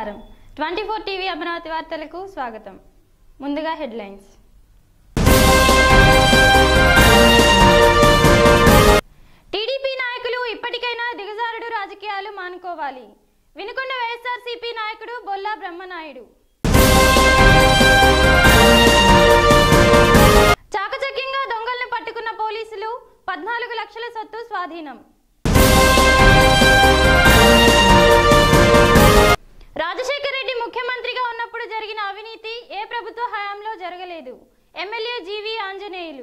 నమస్కారం twenty four TV Amaravati వార్తలకు స్వాగతం ముందుగా హెడ్లైన్స్ టీడీపీ నాయకులు ఇప్పటికైనా దిగజారుడు రాజకీయాలు మానుకోవాలి వినుకొండ వైఎస్ఆర్సీపీ నాయకుడు బొల్లా బ్రహ్మనాయుడు చాకచక్యంగా దొంగలను పట్టుకున్న పోలీసులు పద్నాలుగు లక్షల సొత్తు స్వాధీనం రాజశేఖర రెడ్డి ముఖ్యమంత్రిగా ఉన్నప్పుడు జరిగిన అవినీతి ఏ ప్రభుత్వ హయాంలో జరగలేదు ఎమ్మెల్యే జీవి ఆంజనేయులు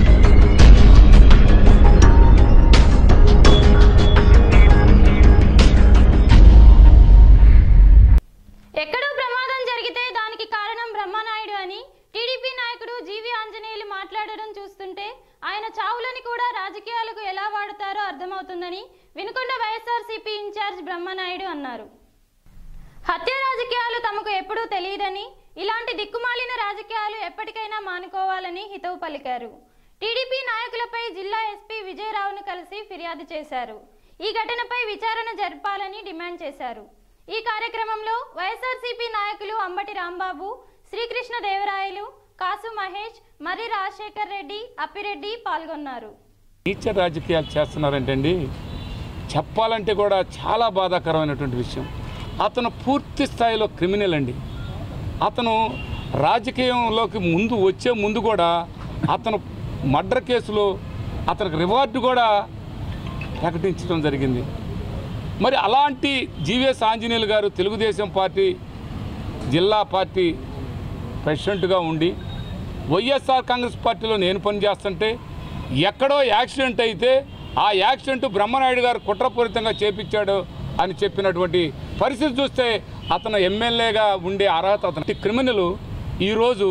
ఎక్కడో ప్రమాదం జరిగితే దానికి కారణం బ్రహ్మనాయుడు అని టీడీపీ నాయకుడు జీవి ఆంజనేయులు మాట్లాడడం చూస్తుంటే ఆయన చావులని కూడా రాజకీయాలకు ఎలా వాడుతారో అర్థమవుతుందని వినుకొండ వైఎస్ఆర్సీపీ ఇన్ఛార్జ్ బ్రహ్మనాయుడు అన్నారు హత్య రాజకీయాలు తమకు ఎప్పుడూ తెలియదని ఇలాంటి దిక్కుమాలిన రాజకీయాలు ఎప్పటికైనా మానుకోవాలని హితవు పలికారు టీడీపీ నాయకులపై జిల్లా ఎస్పీ విజయరావును కలిసి ఫిర్యాదు చేశారు ఈ ఘటనపై విచారణ జరపాలని డిమాండ్ చేశారు ఈ కార్యక్రమంలో వైఎస్ఆర్సీపీ నాయకులు అంబటి రాంబాబు శ్రీకృష్ణ దేవరాయలు కాసు మహేష్ మరి రాజశేఖర్ రెడ్డి అప్పిరెడ్డి పాల్గొన్నారు టీచర్ రాజకీయాలు చేస్తున్నారంటే అండి చెప్పాలంటే కూడా చాలా బాధాకరమైనటువంటి విషయం అతను పూర్తి స్థాయిలో క్రిమినల్ అండి అతను రాజకీయంలోకి ముందు వచ్చే ముందు కూడా అతను మర్డర్ కేసులో అతనికి రివార్డు కూడా ప్రకటించడం జరిగింది మరి అలాంటి జీవీఎస్ ఆంజనేయులు గారు తెలుగుదేశం పార్టీ జిల్లా పార్టీ ప్రెసిడెంట్గా ఉండి వైఎస్ఆర్ కాంగ్రెస్ పార్టీలో నేను పనిచేస్తుంటే ఎక్కడో యాక్సిడెంట్ అయితే ఆ యాక్సిడెంట్ బ్రహ్మనాయుడు గారు కుట్రపూరితంగా చేపించాడు అని చెప్పినటువంటి పరిస్థితి చూస్తే అతను ఎమ్మెల్యేగా ఉండే అర్హత అతను క్రిమినల్ ఈరోజు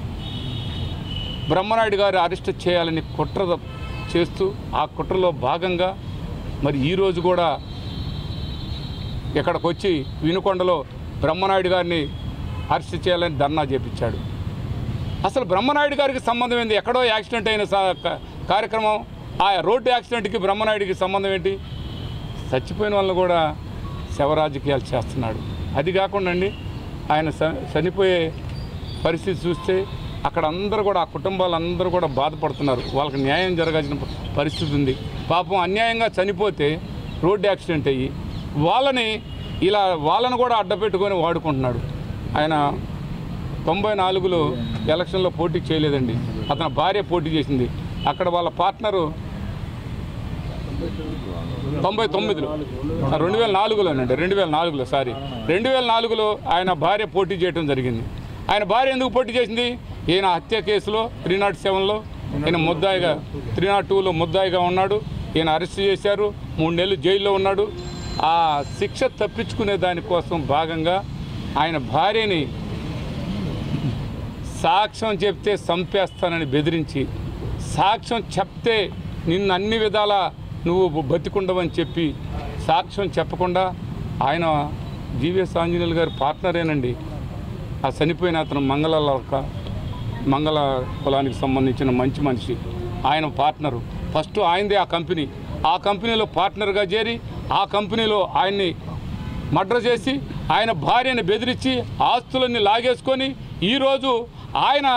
బ్రహ్మనాయుడు గారు అరెస్ట్ చేయాలని కుట్ర చేస్తూ ఆ కుట్రలో భాగంగా మరి ఈరోజు కూడా ఇక్కడికి వచ్చి వినుకొండలో బ్రహ్మనాయుడు గారిని అరెస్ట్ చేయాలని ధర్నా చేపించాడు అసలు బ్రహ్మనాయుడు గారికి సంబంధం ఏంది ఎక్కడో యాక్సిడెంట్ అయిన సా- క- కార్యక్రమం ఆ రోడ్డు యాక్సిడెంట్కి బ్రహ్మనాయుడికి సంబంధం ఏంటి చచ్చిపోయిన వాళ్ళని కూడా శవ రాజకీయాలు చేస్తున్నాడు అది కాకుండా అండి ఆయన చ- చనిపోయే పరిస్థితి చూస్తే అక్కడ అందరూ కూడా ఆ కుటుంబాలు అందరూ కూడా బాధపడుతున్నారు వాళ్ళకి న్యాయం జరగాల్సిన ప- పరిస్థితి ఉంది పాపం అన్యాయంగా చనిపోతే రోడ్డు యాక్సిడెంట్ అయ్యి వాళ్ళని ఇలా వాళ్ళని కూడా అడ్డపెట్టుకొని వాడుకుంటున్నాడు ఆయన తొంభై నాలుగులో ఎలక్షన్లో పోటీ చేయలేదండి అతని భార్య పోటీ చేసింది అక్కడ వాళ్ళ పార్ట్నరు తొంభై తొమ్మిదిలో రెండు వేల నాలుగులోనండి రెండు వేల నాలుగులో సారీ రెండు వేల నాలుగులో ఆయన భార్య పోటీ చేయడం జరిగింది ఆయన భార్య ఎందుకు పోటీ చేసింది ఈయన హత్య కేసులో త్రీ నాట్ సెవెన్లో ఈయన ముద్దాయిగా త్రీ నాట్ టూలో ముద్దాయిగా ఉన్నాడు ఈయన అరెస్ట్ చేశారు మూడు నెలలు జైల్లో ఉన్నాడు ఆ శిక్ష తప్పించుకునే దానికోసం భాగంగా ఆయన భార్యని సాక్ష్యం చెప్తే చంపేస్తానని బెదిరించి సాక్ష్యం చెప్తే నిన్ను అన్ని విధాల నువ్వు బతికుండవని చెప్పి సాక్ష్యం చెప్పకుండా ఆయన జీవీఎస్ ఆంజనేయులు గారి పార్ట్నరేనండి ఆ చనిపోయిన అతను మంగళ లక మంగళ కులానికి సంబంధించిన మంచి మనిషి ఆయన పార్ట్నరు ఫస్ట్ ఆయనదే ఆ కంపెనీ ఆ కంపెనీలో పార్ట్నర్గా చేరి ఆ కంపెనీలో ఆయన్ని మర్డర్ చేసి ఆయన భార్యని బెదిరించి ఆస్తులన్నీ లాగేసుకొని ఈరోజు ఆయన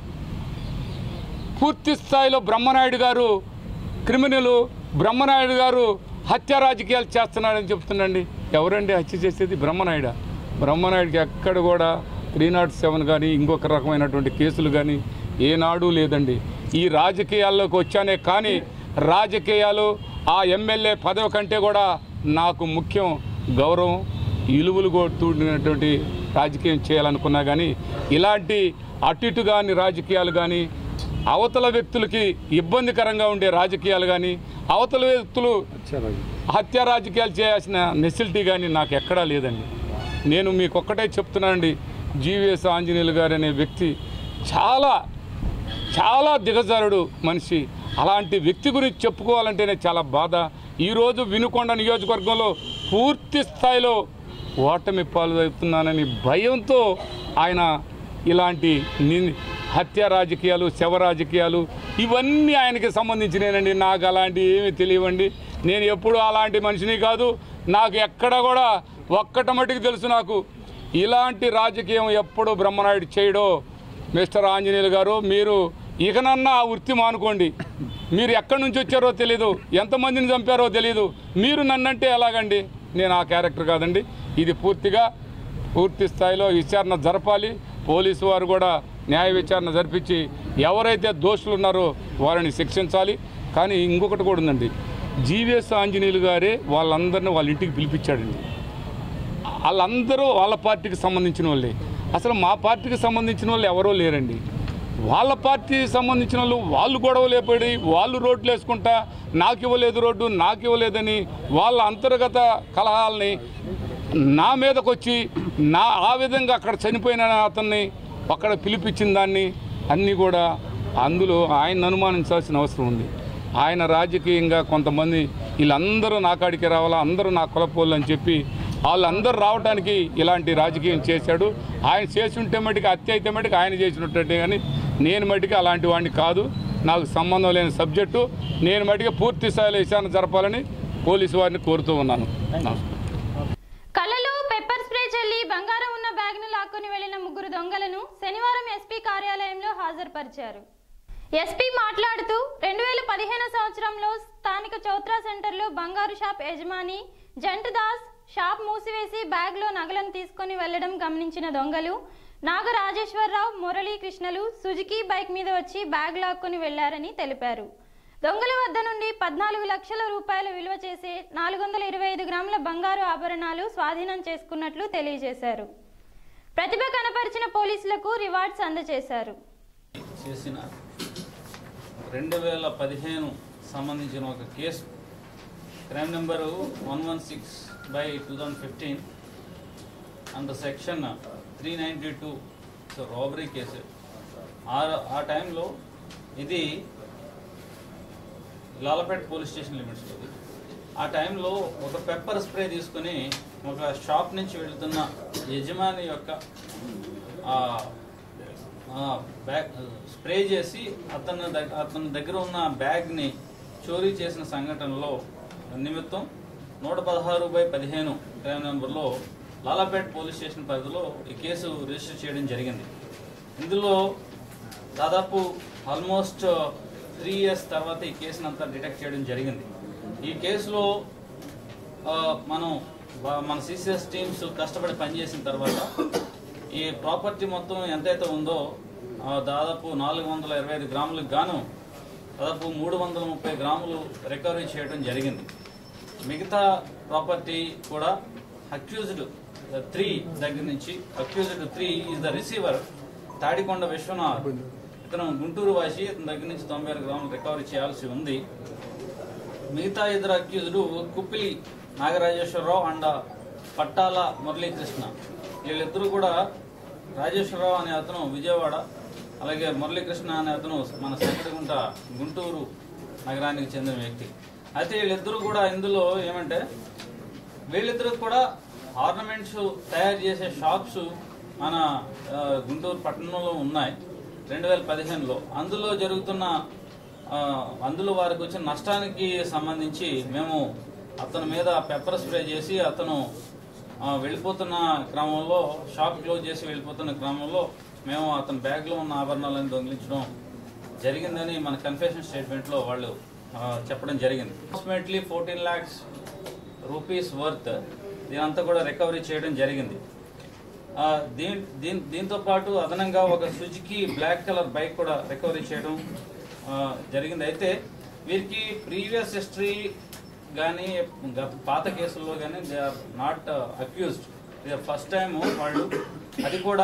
పూర్తి స్థాయిలో బ్రహ్మనాయుడు గారు క్రిమినల్ బ్రహ్మనాయుడు గారు హత్య రాజకీయాలు చేస్తున్నాడని చెప్తుండండి ఎవరండి హత్య చేసేది బ్రహ్మనాయుడు బ్రహ్మనాయుడికి ఎక్కడ కూడా త్రీ నాట్ సెవెన్ కానీ ఇంకొక రకమైనటువంటి కేసులు కానీ ఏనాడు లేదండి ఈ రాజకీయాల్లోకి వచ్చానే కానీ రాజకీయాలు ఆ ఎమ్మెల్యే పదవి కంటే కూడా నాకు ముఖ్యం గౌరవం ఇలువలు కూడినటువంటి రాజకీయం చేయాలనుకున్నా కానీ ఇలాంటి అటు ఇటు కానీ రాజకీయాలు కానీ అవతల వ్యక్తులకి ఇబ్బందికరంగా ఉండే రాజకీయాలు కానీ అవతల వ్యక్తులు హత్య రాజకీయాలు చేయాల్సిన నెసిలిటీ కానీ నాకు ఎక్కడా లేదండి నేను మీకు ఒక్కటే చెప్తున్నానండి జీవీఎస్ ఆంజనేయులు గారు అనే వ్యక్తి చాలా చాలా దిగజారుడు మనిషి అలాంటి వ్యక్తి గురించి చెప్పుకోవాలంటేనే చాలా బాధ ఈరోజు వినుకొండ నియోజకవర్గంలో పూర్తి స్థాయిలో ఓటమి పాల్గొతున్నానని భయంతో ఆయన ఇలాంటి ని- హత్య రాజకీయాలు శవ రాజకీయాలు ఇవన్నీ ఆయనకి సంబంధించినేనండి నాకు అలాంటి ఏమీ తెలియవండి నేను ఎప్పుడూ అలాంటి మనిషిని కాదు నాకు ఎక్కడ కూడా ఒక్కట మటుకు తెలుసు నాకు ఇలాంటి రాజకీయం ఎప్పుడు బ్రహ్మనాయుడు చేయడో మిస్టర్ ఆంజనేయులు గారు మీరు ఇకనన్నా ఆ వృత్తి మానుకోండి మీరు ఎక్కడి నుంచి వచ్చారో తెలీదు ఎంతమందిని చంపారో తెలీదు మీరు నన్నంటే ఎలాగండి నేను ఆ క్యారెక్టర్ కాదండి ఇది పూర్తిగా పూర్తి స్థాయిలో విచారణ జరపాలి పోలీసు వారు కూడా న్యాయ విచారణ జరిపించి ఎవరైతే దోషులు ఉన్నారో వారిని శిక్షించాలి కానీ ఇంకొకటి కూడా ఉందండి జీవీఎస్ ఆంజనేయులు గారే వాళ్ళందరినీ వాళ్ళ ఇంటికి పిలిపించాడండి వాళ్ళందరూ వాళ్ళ పార్టీకి సంబంధించిన వాళ్ళే అసలు మా పార్టీకి సంబంధించిన వాళ్ళు ఎవరో లేరండి వాళ్ళ పార్టీకి సంబంధించిన వాళ్ళు వాళ్ళు గొడవలు ఏపడి వాళ్ళు రోడ్లు వేసుకుంటా నాకు ఇవ్వలేదు రోడ్డు నాకు ఇవ్వలేదని వాళ్ళ అంతర్గత కలహాలని నా మీదకి వచ్చి నా ఆ విధంగా అక్కడ చనిపోయిన అతన్ని అక్కడ పిలిపించిన దాన్ని అన్నీ కూడా అందులో ఆయన అనుమానించాల్సిన అవసరం ఉంది ఆయన రాజకీయంగా కొంతమంది వీళ్ళందరూ నా కాడికి రావాలా అందరూ నా కులపోళ్ళు అని చెప్పి వాళ్ళందరూ రావడానికి ఇలాంటి రాజకీయం చేశాడు ఆయన చేసి ఉంటే మటుకు హత్య అయితే మటుకు ఆయన చేసినట్టే కానీ నేను మటుకు అలాంటి వాడిని కాదు నాకు సంబంధం లేని సబ్జెక్టు నేను మటుకు పూర్తి స్థాయిలో విచారణ జరపాలని పోలీసు వారిని కోరుతూ ఉన్నాను కళ్ళలో పెప్పర్ స్ప్రే చల్లి బంగారం ఉన్న బ్యాగ్ను లాక్కొని వెళ్లిన ముగ్గురు దొంగలను శనివారం ఎస్పీ కార్యాలయంలో హాజరుపరిచారు ఎస్పీ మాట్లాడుతూ రెండు వేల పదిహేను సంవత్సరంలో స్థానిక చౌత్రా సెంటర్లో బంగారు షాప్ యజమాని జంటు దాస్ షాప్ మూసివేసి బ్యాగ్లో నగలను తీసుకొని వెళ్లడం గమనించిన దొంగలు నాగ రాజేశ్వరరావు మురళీకృష్ణలు సుజుకి బైక్ మీద వచ్చి బ్యాగ్ లాక్కొని వెళ్లారని తెలిపారు దొంగల వద్ద నుండి పద్నాలుగు లక్షల రూపాయలు విలువ చేసే నాలుగు వందల ఇరవై ఐదు గ్రాముల బంగారు ఆభరణాలు స్వాధీనం చేసుకున్నట్లు తెలియజేశారు ప్రతిభ కనపరిచిన పోలీసులకు రివార్డ్స్ అందజేశారు చేసిన రెండు వేల పదిహేను సంబంధించిన ఒక case crime number one one six by two thousand fifteen under section three ninety two so robbery case ఆ ఆ టైంలో ఇది లాలపేట పోలీస్ స్టేషన్ లిమిట్స్లో ఇది. ఆ టైంలో ఒక పెప్పర్ స్ప్రే తీసుకుని ఒక షాప్ నుంచి వెళ్తున్న యజమాని యొక్క ఆ, ఆ, బ్యాగ్ స్ప్రే చేసి అతని దగ్గ అతని దగ్గర ఉన్న బ్యాగ్ని చోరీ చేసిన సంఘటనలో నిమిత్తం నూట పదహారు బై పదిహేను క్రైమ్ నెంబర్లో లాలాపేట్ పోలీస్ స్టేషన్ పరిధిలో ఈ కేసు రిజిస్టర్ చేయడం జరిగింది ఇందులో దాదాపు ఆల్మోస్ట్ త్రీ ఇయర్స్ తర్వాత ఈ కేసును అంతా డిటెక్ట్ చేయడం జరిగింది ఈ కేసులో ఆ, మనం వా- మన సిసిఎస్ టీమ్స్ కష్టపడి పనిచేసిన తర్వాత ఈ ప్రాపర్టీ మొత్తం ఎంతైతే ఉందో ఆ, దాదాపు నాలుగు వందల ఇరవై ఐదు గ్రాములకు గాను దాదాపు మూడు వందల ముప్పై గ్రాములు రికవరీ చేయడం జరిగింది మిగతా ప్రాపర్టీ కూడా అక్యూజ్డ్ త్రీ దగ్గర నుంచి accused three is the receiver Tadikonda Vishwanath ఇతను గుంటూరు వాసి ఇతని దగ్గర నుంచి తొంభై ఆరు గ్రాములు రికవరీ చేయాల్సి ఉంది మిగతా ఇద్దరు అక్యూజ్డ్ కుప్పిలి నాగరాజేశ్వరరావు అండ్ పట్టాల మురళీకృష్ణ వీళ్ళిద్దరూ కూడా రాజేశ్వరరావు అనే అతను విజయవాడ అలాగే మురళీకృష్ణ అనే అతను మన సంకటగుంట గుంటూరు నగరానికి చెందిన వ్యక్తి అయితే వీళ్ళిద్దరూ కూడా ఇందులో ఏమంటే వీళ్ళిద్దరు కూడా ఆర్నమెంట్స్ తయారు చేసే షాప్స్ మన ఆ, గుంటూరు పట్టణంలో ఉన్నాయి రెండు వేల పదిహేనులో అందులో జరుగుతున్న ఆ, అందులో వారికి వచ్చిన నష్టానికి సంబంధించి మేము అతని మీద పెప్పర్ స్ప్రే చేసి అతను ఆ, వెళ్ళిపోతున్న క్రమంలో షాప్ క్లోజ్ చేసి వెళ్ళిపోతున్న క్రమంలో మేము అతని బ్యాగ్లో ఉన్న ఆభరణాలను దొంగిలించడం జరిగిందని మన కన్ఫెషన్ స్టేట్మెంట్లో వాళ్ళు ఆ, చెప్పడం జరిగింది approximately fourteen lakhs rupees worth దీనంతా కూడా రికవరీ చేయడం జరిగింది ఆ, దీన్ దీన్ దీంతో పాటు అదనంగా ఒక సుజుకి బ్లాక్ కలర్ బైక్ కూడా రికవరీ చేయడం ఆ, జరిగింది అయితే వీరికి ప్రీవియస్ హిస్టరీ కానీ గత పాత కేసుల్లో కానీ they are not accused first time వాళ్ళు అది కూడా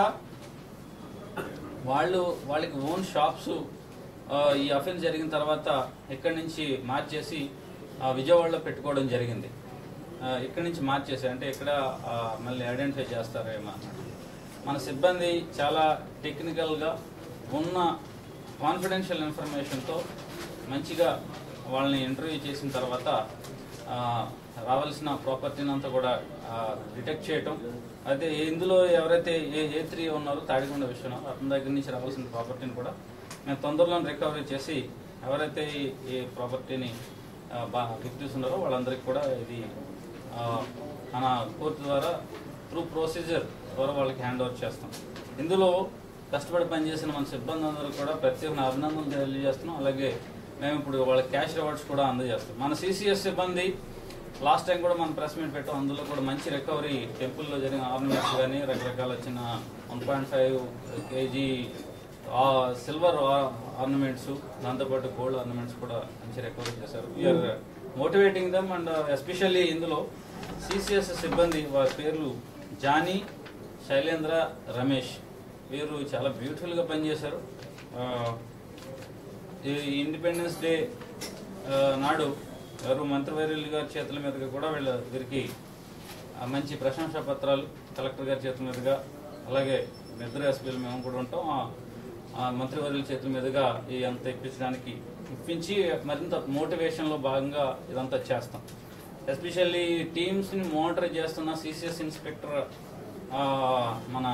వాళ్ళు వాళ్ళకి ఓన్ షాప్స్ ఈ అఫెన్స్ జరిగిన తర్వాత ఇక్కడి నుంచి మార్చేసి ఆ, విజయవాడలో పెట్టుకోవడం జరిగింది ఆ, ఇక్కడి నుంచి మార్చేసి అంటే ఇక్కడ ఆ, మళ్ళీ ఐడెంటిఫై చేస్తారేమో అన్నట్టు మన సిబ్బంది చాలా టెక్నికల్గా ఉన్న కాన్ఫిడెన్షియల్ ఇన్ఫర్మేషన్తో మంచిగా వాళ్ళని ఇంటర్వ్యూ చేసిన తర్వాత ఆ, రావాల్సిన ప్రాపర్టీని అంతా కూడా డిటెక్ట్ చేయటం అయితే ఇందులో ఎవరైతే ఏ ఏ త్రీ ఉన్నారో తాడికొండ విషయం అతని దగ్గర నుంచి రావాల్సిన ప్రాపర్టీని కూడా మేము తొందరలో రికవరీ చేసి ఎవరైతే ఈ- ఈ ప్రాపర్టీని విక్టిమ్స్ ఉన్నారో వాళ్ళందరికీ కూడా ఇది ఆ, మన కోర్టు ద్వారా త్రూ ప్రొసీజర్ ద్వారా వాళ్ళకి హ్యాండ్ ఓవర్ చేస్తాం ఇందులో కష్టపడి పనిచేసిన మన సిబ్బంది అందరూ కూడా ప్రత్యేక అభినందనలు తెలియజేస్తున్నాం అలాగే మేము ఇప్పుడు వాళ్ళకి క్యాష్ రివార్డ్స్ కూడా అందజేస్తాం మన సిసిఎస్ సిబ్బంది లాస్ట్ టైం కూడా మనం ప్రెస్ మీట్ పెట్టాం అందులో కూడా మంచి రికవరీ టెంపుల్లో జరిగిన ఆర్నమెంట్స్ కానీ రకరకాల చిన్న one point five KG silver ornaments దాంతోపాటు గోల్డ్ ఆర్నమెంట్స్ కూడా మంచి రికవరీ చేశారు we're motivating them and especially ఇందులో సిసిఎస్ సిబ్బంది వారి పేర్లు జానీ శైలేంద్ర రమేష్ వీరు చాలా బ్యూటిఫుల్గా పనిచేశారు ఆ, ఈ ఇండిపెండెన్స్ డే ఆ, నాడు ఎవరు మంత్రివర్యులు గారి చేతుల మీదుగా కూడా వీళ్ళ వీరికి ఆ, మంచి ప్రశంసా పత్రాలు కలెక్టర్ గారి చేతుల మీదుగా అలాగే నిద్ర ఎస్పీలు మేము కూడా ఉంటాం ఆ- ఆ మంత్రివర్యుల చేతుల మీదుగా ఈ అంత ఇప్పించడానికి ఇప్పించి మరింత మోటివేషన్లో భాగంగా ఇదంతా చేస్తాం ఎస్పెషల్లీ టీమ్స్ని మోనిటర్ చేస్తున్న సిసిఎస్ ఇన్స్పెక్టర్ ఆ, మన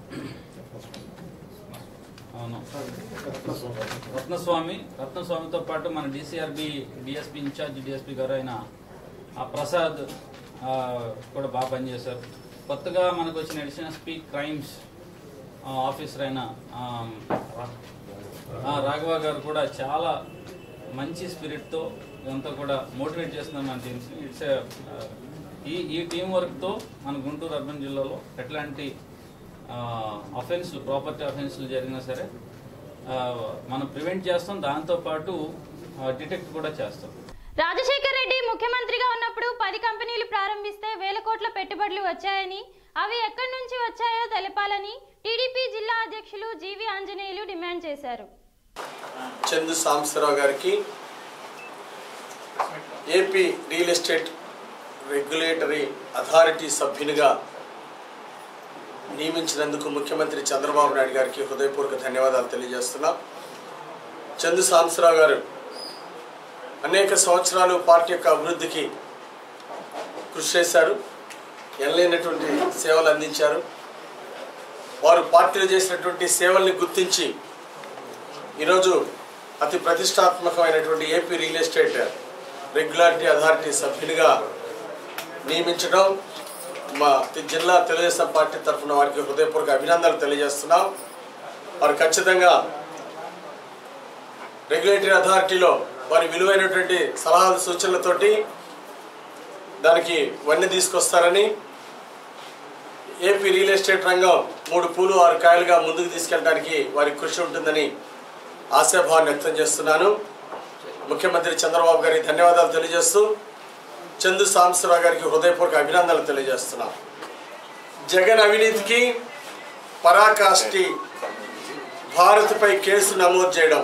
అవును రత్నస్వామి రత్నస్వామితో పాటు మన డిసిఆర్బి డిఎస్పి ఇన్ఛార్జ్ డిఎస్పి గారు అయిన ఆ ప్రసాద్ ఆ, కూడా బాగా పనిచేశారు కొత్తగా మనకు వచ్చిన అడిషనల్ ఎస్పీ క్రైమ్స్ ఆఫీసర్ అయిన ఆ, రా- ఆ, రాఘవ గారు కూడా చాలా మంచి స్పిరిట్తో ఇదంతా కూడా మోటివేట్ చేస్తున్నాం మన టీమ్స్ ఇట్స్ ఈ ఈ టీం వర్క్తో మన గుంటూరు అర్బన్ జిల్లాలో ఎట్లాంటి అఫెన్స్లు ప్రాపర్టీ అఫెన్స్లు జరిగినా సరే ఆ, మనం ప్రివెంట్ చేస్తాం దాంతోపాటు డిటెక్ట్ కూడా చేస్తాం రాజశేఖర్ రెడ్డి ముఖ్యమంత్రిగా ఉన్నప్పుడు పది కంపెనీలు ప్రారంభిస్తే వేల కోట్ల పెట్టుబడులు వచ్చాయని అవి ఎక్కడి నుంచి వచ్చాయో తెలపాలని టీడీపీ జిల్లా అధ్యక్షులు జీవి ఆంజనేయులు డిమాండ్ చేశారు చందు సాంబశివరావు గారికి AP real estate regulatory authority సభ్యునిగా నియమించినందుకు ముఖ్యమంత్రి చంద్రబాబు నాయుడు గారికి హృదయపూర్వక ధన్యవాదాలు తెలియజేస్తున్నా చందు సాంబశివరావు గారు అనేక సంవత్సరాలు పార్టీ యొక్క అభివృద్ధికి కృషి చేశారు ఎనలేనటువంటి సేవలు అందించారు వారు పార్టీలో చేసినటువంటి సేవల్ని గుర్తించి ఈరోజు అతి ప్రతిష్టాత్మకమైనటువంటి AP real estate regularity authority సభ్యునిగా నియమించడం మా తి- జిల్లా తెలుగుదేశం పార్టీ తరఫున వారికి హృదయపూర్వక అభినందనలు తెలియజేస్తున్నాం వారు ఖచ్చితంగా రెగ్యులేటరీ అథారిటీలో వారి విలువైనటువంటి సలహాలు సూచనలతోటి దానికి వన్నె తీసుకొస్తారని ఏపీ రియల్ ఎస్టేట్ రంగం మూడు పూలు ఆరు కాయలుగా ముందుకు తీసుకెళ్ళడానికి వారి కృషి ఉంటుందని ఆశాభావాన్ని వ్యక్తం చేస్తున్నాను ముఖ్యమంత్రి చంద్రబాబు గారికి ధన్యవాదాలు తెలియజేస్తూ చందు సాంబశివరావు గారికి హృదయపూర్వక అభినందనలు తెలియజేస్తున్నాం జగన్ అవినీతికి పరాకాష్టి భారత్పై కేసు నమోదు చేయడం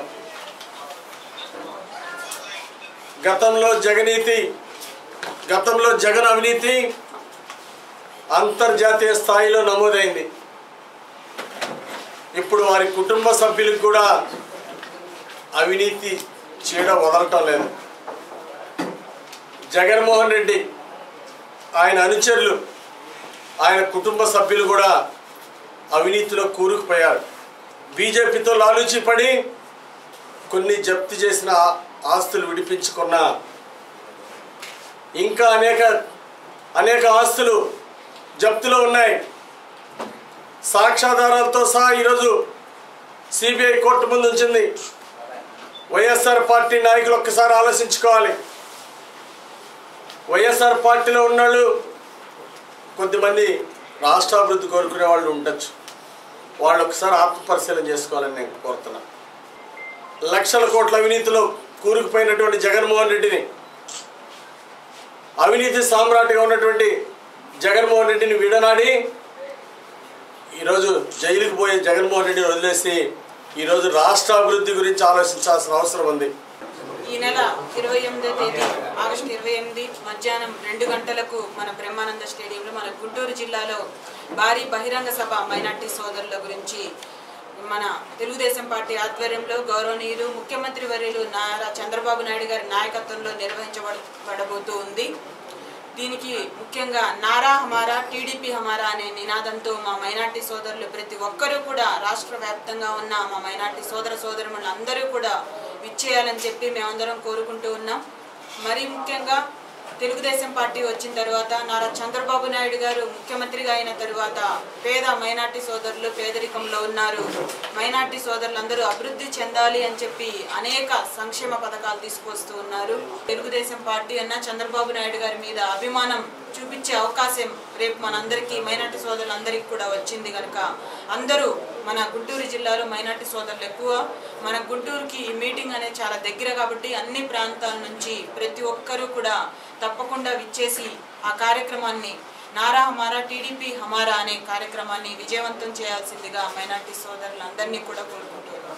గతంలో జగనీతి గతంలో జగన్ అవినీతి అంతర్జాతీయ స్థాయిలో నమోదైంది ఇప్పుడు వారి కుటుంబ సభ్యులకు కూడా అవినీతి చీడ వదలటం లేదు జగన్మోహన్ రెడ్డి ఆయన అనుచరులు ఆయన కుటుంబ సభ్యులు కూడా అవినీతిలో కూరుకుపోయారు బీజేపీతో లాలూచి పడి కొన్ని జప్తు చేసిన ఆ- ఆస్తులు విడిపించుకున్న ఇంకా అనేక అనేక ఆస్తులు జప్తులో ఉన్నాయి సాక్ష్యాధారాలతో సహా ఈరోజు సిబిఐ కోర్టు ముందు ఉంచింది వైఎస్ఆర్ పార్టీ నాయకులు ఒక్కసారి ఆలోచించుకోవాలి వైఎస్ఆర్ పార్టీలో ఉన్నాళ్ళు కొద్దిమంది రాష్ట్రాభివృద్ధి కోరుకునే వాళ్ళు ఉండొచ్చు వాళ్ళు ఒకసారి ఆత్మపరిశీలన చేసుకోవాలని నేను కోరుతున్నా లక్షల కోట్ల అవినీతిలో కూరుకుపోయినటువంటి జగన్మోహన్ రెడ్డిని అవినీతి సామ్రాట్గా ఉన్నటువంటి జగన్మోహన్ రెడ్డిని విడనాడి ఈరోజు జైలుకి పోయే జగన్మోహన్ రెడ్డిని వదిలేసి ఈరోజు రాష్ట్ర అభివృద్ధి గురించి ఆలోచించాల్సిన అవసరం ఉంది ఈ నెల ఇరవై ఎనిమిదో తేదీ ఆగస్టు ఇరవై ఎనిమిది మధ్యాహ్నం రెండు గంటలకు మన బ్రహ్మానంద స్టేడియంలో మన గుంటూరు జిల్లాలో భారీ బహిరంగ సభ మైనార్టీ సోదరుల గురించి మన తెలుగుదేశం పార్టీ ఆధ్వర్యంలో గౌరవనీయులు ముఖ్యమంత్రి వర్యులు నారా చంద్రబాబు నాయుడు గారి నాయకత్వంలో నిర్వహించబడబోతూ ఉంది దీనికి ముఖ్యంగా నారా హమారా టీడీపీ హమారా అనే నినాదంతో మా మైనార్టీ సోదరులు ప్రతి ఒక్కరూ కూడా రాష్ట్ర వ్యాప్తంగా ఉన్న మా మైనార్టీ సోదర సోదరులు అందరూ కూడా విచ్చేయాలని చెప్పి మేమందరం కోరుకుంటూ ఉన్నాం మరీ ముఖ్యంగా తెలుగుదేశం పార్టీ వచ్చిన తర్వాత నారా చంద్రబాబు నాయుడు గారు ముఖ్యమంత్రిగా అయిన తరువాత పేద మైనార్టీ సోదరులు పేదరికంలో ఉన్నారు మైనార్టీ సోదరులందరూ అభివృద్ధి చెందాలి అని చెప్పి అనేక సంక్షేమ పథకాలు తీసుకొస్తూ ఉన్నారు తెలుగుదేశం పార్టీ అన్న చంద్రబాబు నాయుడు గారి మీద అభిమానం చూపించే అవకాశం రేపు మనందరికీ మైనార్టీ సోదరులందరికీ కూడా వచ్చింది కనుక అందరూ మన గుంటూరు జిల్లాలో మైనార్టీ సోదరులు ఎక్కువ మన గుంటూరుకి ఈ మీటింగ్ అనేది చాలా దగ్గర కాబట్టి అన్ని ప్రాంతాల నుంచి ప్రతి ఒక్కరూ కూడా తప్పకుండా విచ్చేసి ఆ కార్యక్రమాన్ని నారా హమారా టీడీపీ హమారా అనే కార్యక్రమాన్ని విజయవంతం చేయాల్సిందిగా మైనార్టీ సోదరులందరినీ కూడా కోరుకుంటున్నాను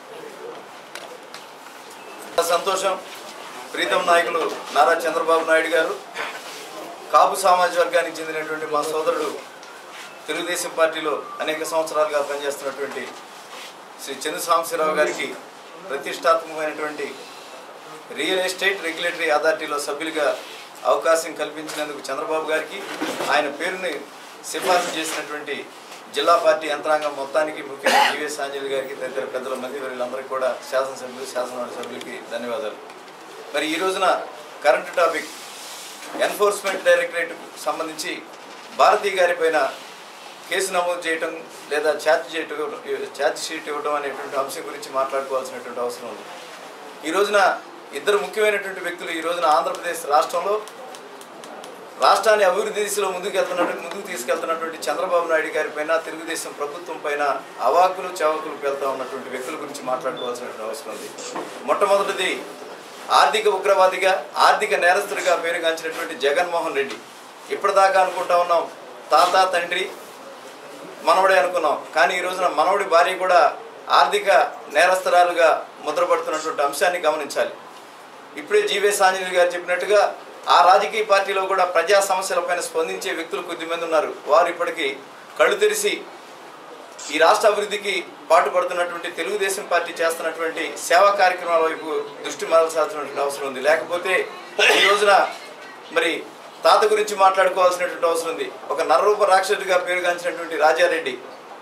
సంతోషం ప్రీతం నాయకులు నారా చంద్రబాబు నాయుడు గారు కాపు సామాజిక వర్గానికి చెందినటువంటి మా సోదరుడు తెలుగుదేశం పార్టీలో అనేక సంవత్సరాలుగా పనిచేస్తున్నటువంటి శ్రీ చంద్ర సాంబశివరావు గారికి ప్రతిష్టాత్మకమైనటువంటి రియల్ ఎస్టేట్ రెగ్యులేటరీ అథారిటీలో సభ్యులుగా అవకాశం కల్పించినందుకు చంద్రబాబు గారికి ఆయన పేరుని సిఫార్సు చేసినటువంటి జిల్లా పార్టీ యంత్రాంగం మొత్తానికి ముఖ్యంగా జీవీఎస్ ఆంజలి గారికి తదితర పెద్దల మంది వీళ్ళందరికీ కూడా శాసనసభ్యులు శాసనమండలి సభ్యులకి ధన్యవాదాలు మరి ఈ రోజున కరెంటు టాపిక్ ఎన్ఫోర్స్మెంట్ డైరెక్టరేట్కు సంబంధించి భారతీ గారి పైన కేసు నమోదు చేయటం లేదా ఛార్జ్ చేయటం ఛార్జ్ షీట్ ఇవ్వడం అనేటువంటి అంశం గురించి మాట్లాడుకోవాల్సినటువంటి అవసరం ఉంది ఈ రోజున ఇద్దరు ముఖ్యమైనటువంటి వ్యక్తులు ఈ రోజున ఆంధ్రప్రదేశ్ రాష్ట్రంలో రాష్ట్రాన్ని అభివృద్ధి దిశలో ముందుకు వెళ్తున్నట్టు ముందుకు తీసుకెళ్తున్నటువంటి చంద్రబాబు నాయుడు గారి పైన తెలుగుదేశం ప్రభుత్వం పైన అవాకులు చవాకులు వెళ్తా ఉన్నటువంటి వ్యక్తుల గురించి మాట్లాడుకోవాల్సినటువంటి అవసరం ఉంది మొట్టమొదటిది ఆర్థిక ఉగ్రవాదిగా ఆర్థిక నేరస్తుడిగా పేరుగాంచినటువంటి జగన్మోహన్ రెడ్డి ఇప్పటిదాకా అనుకుంటా ఉన్నాం తాత తండ్రి మనవడే అనుకున్నాం కానీ ఈ రోజున మనవడి భార్య కూడా ఆర్థిక నేరస్తురాలుగా ముద్రపడుతున్నటువంటి అంశాన్ని గమనించాలి ఇప్పుడే జీవే సాంజనేయులు గారు చెప్పినట్టుగా ఆ రాజకీయ పార్టీలో కూడా ప్రజా సమస్యలపైన స్పందించే వ్యక్తులు కొద్దిమంది ఉన్నారు వారు ఇప్పటికీ కళ్ళు తెరిచి ఈ రాష్ట్ర అభివృద్ధికి పాటుపడుతున్నటువంటి తెలుగుదేశం పార్టీ చేస్తున్నటువంటి సేవా కార్యక్రమాల వైపు దృష్టి మరల్సాల్సినటువంటి అవసరం ఉంది లేకపోతే ఈ రోజున మరి తాత గురించి మాట్లాడుకోవాల్సినటువంటి అవసరం ఉంది ఒక నరరూప రాక్షసుడిగా పేరుగాంచినటువంటి రాజారెడ్డి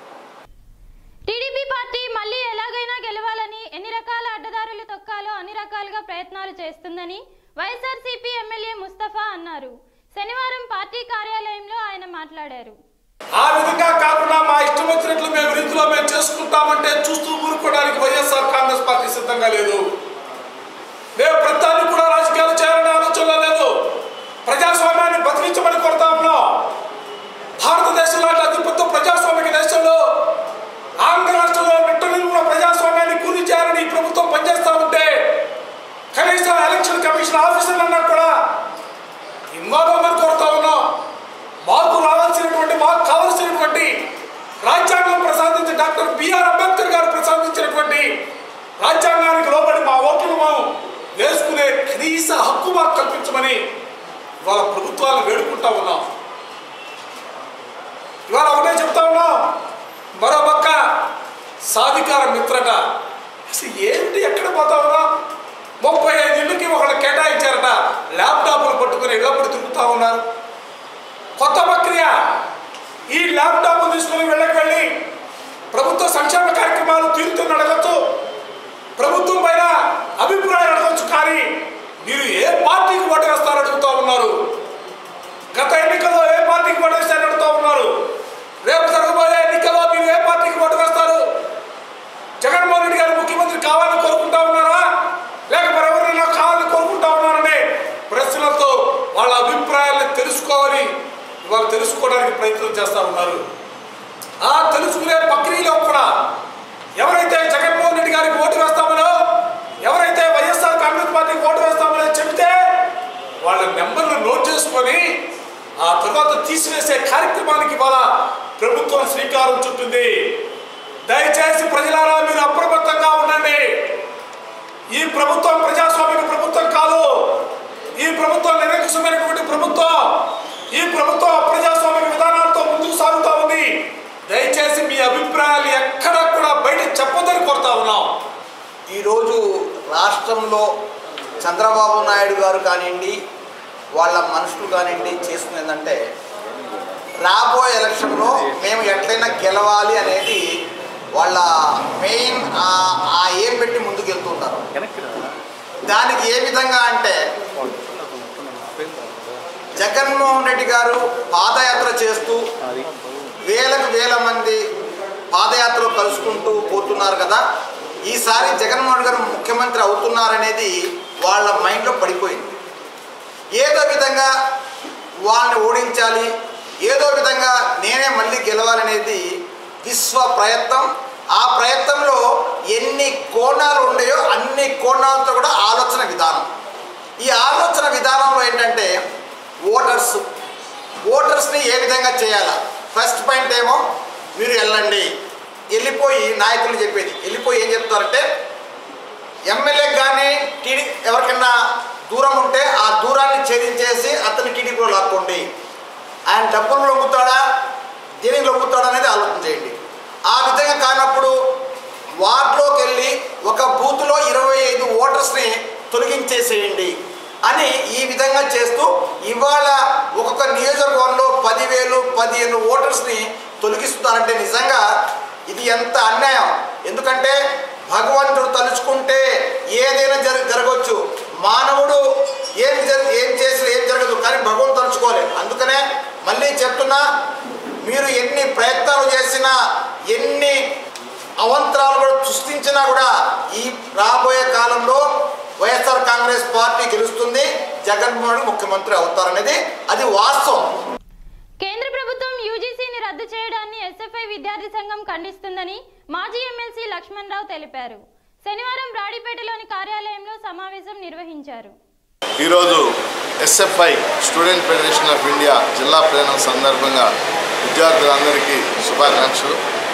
టీడీపీ పార్టీ మళ్ళీ ఎలాగైనా గెలవాలని ఎన్ని రకాల అడ్డదారులు తొక్కాలో అన్ని రకాలుగా ప్రయత్నాలు చేస్తుందని వైఎస్ఆర్సీపీ ఎమ్మెల్యే ముస్తఫా అన్నారు శనివారం పార్టీ కార్యాలయంలో ఆయన మాట్లాడారు ఆ విధంగా కాకుండా మా ఇష్టం వచ్చినట్లు మేము రీతిలో మేము చేసుకుంటామంటే చూస్తూ ఊరుకోవడానికి వైఎస్ఆర్ కాంగ్రెస్ పార్టీ సిద్ధంగా లేదు మేము ప్రతిదాన్ని కూడా రాజకీయాలు చేయాలనే ఆలోచనలో లేదు ప్రజాస్వామ్యాన్ని బతికించమని కోరుతా ఉన్నాం భారతదేశం లాంటి అతిపెద్ద ప్రజాస్వామిక దేశంలో ఆంధ్ర రాష్ట్రంలో నిట్ట నిలువున ప్రజాస్వామ్యాన్ని కూలి చేయాలని ఈ ప్రభుత్వం పనిచేస్తా ఉంటే కనీసం ఎలక్షన్ కమిషన్ ఆఫీసర్లన్నా కూడా ఇన్వాల్వ్ అవ్వమని కోరుతా ఉన్నాం మాకు రావాల్సినటువంటి మాకు కావలసినటువంటి రాజ్యాంగం ప్రసాదించిన డాక్టర్ బిఆర్ అంబేద్కర్ గారు ప్రసాదించినటువంటి రాజ్యాంగానికి లోబడి మా ఓట్లు మేము వేసుకునే కనీస హక్కు మాకు కల్పించమని ఇవాళ ప్రభుత్వాలను వేడుకుంటా ఉన్నాం ఇవాళ ఒకటే చెప్తా ఉన్నాం మరో పక్క సాధికార మిత్రట అసలు ఏంటి ఎక్కడ పోతా ఉన్నాం ముప్పై ఐదు ఇళ్ళకి ఒకళ్ళు కేటాయించారట ల్యాప్టాప్లు పట్టుకుని ఇళ్ళప్పుడు తిరుగుతూ ఉన్నారు కొత్త ప్రక్రియ ఈ ల్యాప్టాప్ తీసుకుని వెళ్ళకి వెళ్ళి ప్రభుత్వ సంక్షేమ కార్యక్రమాలు తీరుతున్న అడగచ్చు ప్రభుత్వం పైన అభిప్రాయం అడగచ్చు కానీ మీరు ఏ పార్టీకి ఓటు వేస్తారో అడుగుతూ ఉన్నారు గత ఎన్నికల్లో ఏ పార్టీకి ఓటు వేస్తారని అడుగుతూ ఉన్నారు రేపు జరగబోయే ఎన్నికల్లో మీరు ఏ పార్టీకి ఓటు వేస్తారు జగన్మోహన్ రెడ్డి గారు ముఖ్యమంత్రి కావాలని కోరుకుంటా ఉన్నారా లేక మరెవరైనా కావాలని కోరుకుంటా ఉన్నారనే ప్రశ్నలతో వాళ్ళ అభిప్రాయాలను తెలుసుకోవాలి ఇవాళ తెలుసుకోవడానికి ప్రయత్నం చేస్తా ఉన్నారు ఆ తెలుసుకునే ప్రక్రియలో కూడా ఎవరైతే జగన్మోహన్ రెడ్డి గారికి ఓటు వేస్తామనో ఎవరైతే వైఎస్ఆర్ కాంగ్రెస్ పార్టీకి ఓటు వేస్తామని చెబితే వాళ్ళ నెంబర్లు నోట్ చేసుకొని ఆ తర్వాత తీసివేసే కార్యక్రమానికి ఇవాళ ప్రభుత్వం శ్రీకారం చుట్టింది దయచేసి ప్రజలారా మీరు అప్రమత్తంగా ఉండండి ఈ ప్రభుత్వం ప్రజాస్వామిక ప్రభుత్వం కాదు ఈ ప్రభుత్వం నిరంకుశమైనటువంటి ప్రభుత్వం ఈ ప్రభుత్వం అప్రజాస్వామిక విధానాలతో ముందుకు సాగుతా ఉంది దయచేసి మీ అభిప్రాయాలు ఎక్కడా కూడా బయట చెప్పొద్దని కోరుతా ఉన్నాం ఈరోజు రాష్ట్రంలో చంద్రబాబు నాయుడు గారు కానివ్వండి వాళ్ళ మనుషులు కానివ్వండి చేస్తుంది ఏంటంటే రాబోయే ఎలక్షన్లో మేము ఎట్లయినా గెలవాలి అనేది వాళ్ళ మెయిన్ ఆ ఏం పెట్టి ముందుకు వెళ్తుంటారు దానికి ఏ విధంగా అంటే జగన్మోహన్ రెడ్డి గారు పాదయాత్ర చేస్తూ వేలకు వేల మంది పాదయాత్రలో కలుసుకుంటూ పోతున్నారు కదా ఈసారి జగన్మోహన్ గారు ముఖ్యమంత్రి అవుతున్నారనేది వాళ్ళ మైండ్లో పడిపోయింది ఏదో విధంగా వాళ్ళని ఓడించాలి ఏదో విధంగా నేనే మళ్ళీ గెలవాలనేది విశ్వ ప్రయత్నం ఆ ప్రయత్నంలో ఎన్ని కోణాలు ఉన్నాయో అన్ని కోణాలతో కూడా ఆలోచన విధానం ఈ ఆలోచన విధానంలో ఏంటంటే ఓటర్స్ ఓటర్స్ని ఏ విధంగా చేయాలా ఫస్ట్ పాయింట్ ఏమో మీరు వెళ్ళండి వెళ్ళిపోయి నాయకులు చెప్పేది వెళ్ళిపోయి ఏం చెప్తారంటే ఎమ్మెల్యే కానీ టీడీ ఎవరికైనా దూరం ఉంటే ఆ దూరాన్ని ఛేదించేసి అతన్ని టీడీపీలో లాక్కోండి ఆయన డబ్బులు లొంగుతాడా దేనికి లొంగుతాడా అనేది ఆలోచన చేయండి ఆ విధంగా కానప్పుడు వార్డులోకి వెళ్ళి ఒక బూత్లో ఇరవై ఐదు ఓటర్స్ని తొలగించేసేయండి అని ఈ విధంగా చేస్తూ ఇవాళ ఒక్కొక్క నియోజకవర్గంలో పదివేలు పదిహేను ఓటర్స్ని తొలగిస్తున్నారంటే నిజంగా ఇది ఎంత అన్యాయం ఎందుకంటే భగవంతుడు తలుచుకుంటే ఏదైనా జర జరగవచ్చు మానవుడు ఏం జర ఏం చేసి ఏం జరగదు కానీ భగవంతుడు తలుచుకోవాలి అందుకనే మళ్ళీ చెప్తున్నా మీరు ఎన్ని ప్రయత్నాలు చేసినా ఎన్ని అవంతరాలు కూడా సృష్టించినా కూడా ఈ రాబోయే కాలంలో వైఎస్ఆర్ కాంగ్రెస్ పార్టీ గెలుస్తుంది జగన్మోహన్ ముఖ్యమంత్రి అవుతారనేది అది వాస్తవం కేంద్ర ప్రభుత్వం యూజీసీని రద్దు చేయడాన్ని ఎస్ఎఫ్ఐ విద్యార్థి సంఘం ఖండిస్తుందని మాజీ ఎమ్మెల్సీ లక్ష్మణ్ రావు తెలిపారు శనివారం రాడిపేటలోని కార్యాలయంలో సమావేశం నిర్వహించారు ఈరోజు SFI student federation of India జిల్లా ప్రయాణం సందర్భంగా విద్యార్థులందరికీ శుభాకాంక్షలు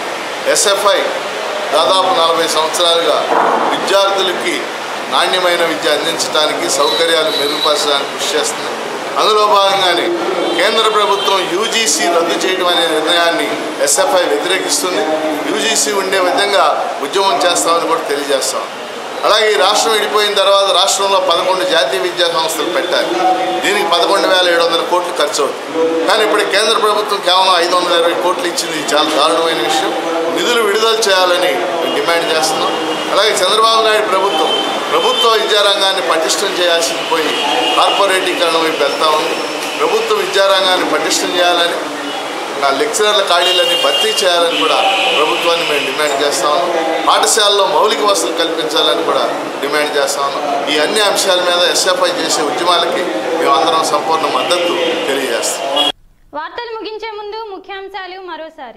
ఎస్ఎఫ్ఐ దాదాపు నలభై సంవత్సరాలుగా విద్యార్థులకి నాణ్యమైన విద్య అందించడానికి సౌకర్యాలు మెరుగుపరచడానికి కృషి చేస్తుంది అందులో భాగంగానే కేంద్ర ప్రభుత్వం యూజీసీ రద్దు చేయడం అనే నిర్ణయాన్ని ఎస్ఎఫ్ఐ వ్యతిరేకిస్తుంది యూజీసీ ఉండే విధంగా ఉద్యమం చేస్తామని కూడా తెలియజేస్తాం అలాగే ఈ రాష్ట్రం విడిపోయిన తర్వాత రాష్ట్రంలో పదకొండు జాతీయ విద్యా సంస్థలు పెట్టారు దీనికి పదకొండు వేల ఏడు వందల కోట్లు ఖర్చు అవుతుంది కానీ ఇప్పుడు కేంద్ర ప్రభుత్వం కేవలం ఐదు వందల ఇరవై కోట్లు ఇచ్చింది ఇది చాలా దారుణమైన విషయం నిధులు విడుదల చేయాలని మేము డిమాండ్ చేస్తున్నాం అలాగే చంద్రబాబు నాయుడు ప్రభుత్వం ప్రభుత్వ విద్యారంగాన్ని పటిష్టం చేయాల్సింది పోయి కార్పొరేటీకరణ వైపు వెళ్తా ఉంది ప్రభుత్వ విద్యారంగాన్ని పటిష్టం చేయాలని నా లెక్చరర్ల ఖాళీలన్నీ భర్తీ చేయాలని కూడా ప్రభుత్వాన్ని మేము డిమాండ్ చేస్తాము పాఠశాలలో మౌలిక వసతులు కల్పించాలని కూడా డిమాండ్ చేస్తాము ఈ అన్ని అంశాల మీద ఎస్ఎఫ్ఐ చేసే ఉద్యమాలకి మేమందరం సంపూర్ణ మద్దతు తెలియజేస్తాం వార్తలు ముగించే ముందు ముఖ్యాంశాలు మరోసారి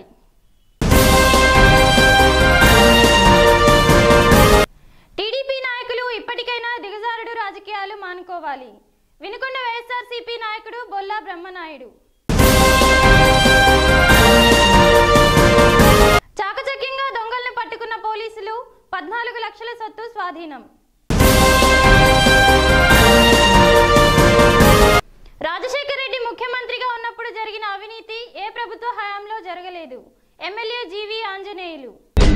టీడీపీ నాయకులు ఇప్పటికైనా దిగజారుడు రాజకీయాలు మానుకోవాలి వినుకొండ వైఎస్ఆర్సీపీ నాయకుడు బొల్లా బ్రహ్మనాయుడు చాకచక్యంగా దొంగల్ని పట్టుకున్న పోలీసులు పద్నాలుగు లక్షల సొత్తు స్వాధీనం రాజశేఖర రెడ్డి ముఖ్యమంత్రిగా ఉన్నప్పుడు జరిగిన అవినీతి ఏ ప్రభుత్వ హయాంలో జరగలేదు ఎమ్మెల్యే జీవి ఆంజనేయులు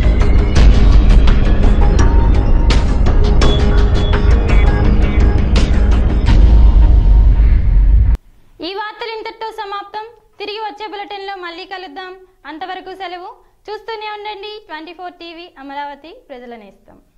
ఈ వార్తలు ఇంతటితో సమాప్తం తిరిగి వచ్చే బులెటిన్లో మళ్ళీ కలుద్దాం అంతవరకు సెలవు చూస్తూనే ఉండండి ట్వంటీ ఫోర్ టీవీ అమరావతి ప్రజల నేస్తం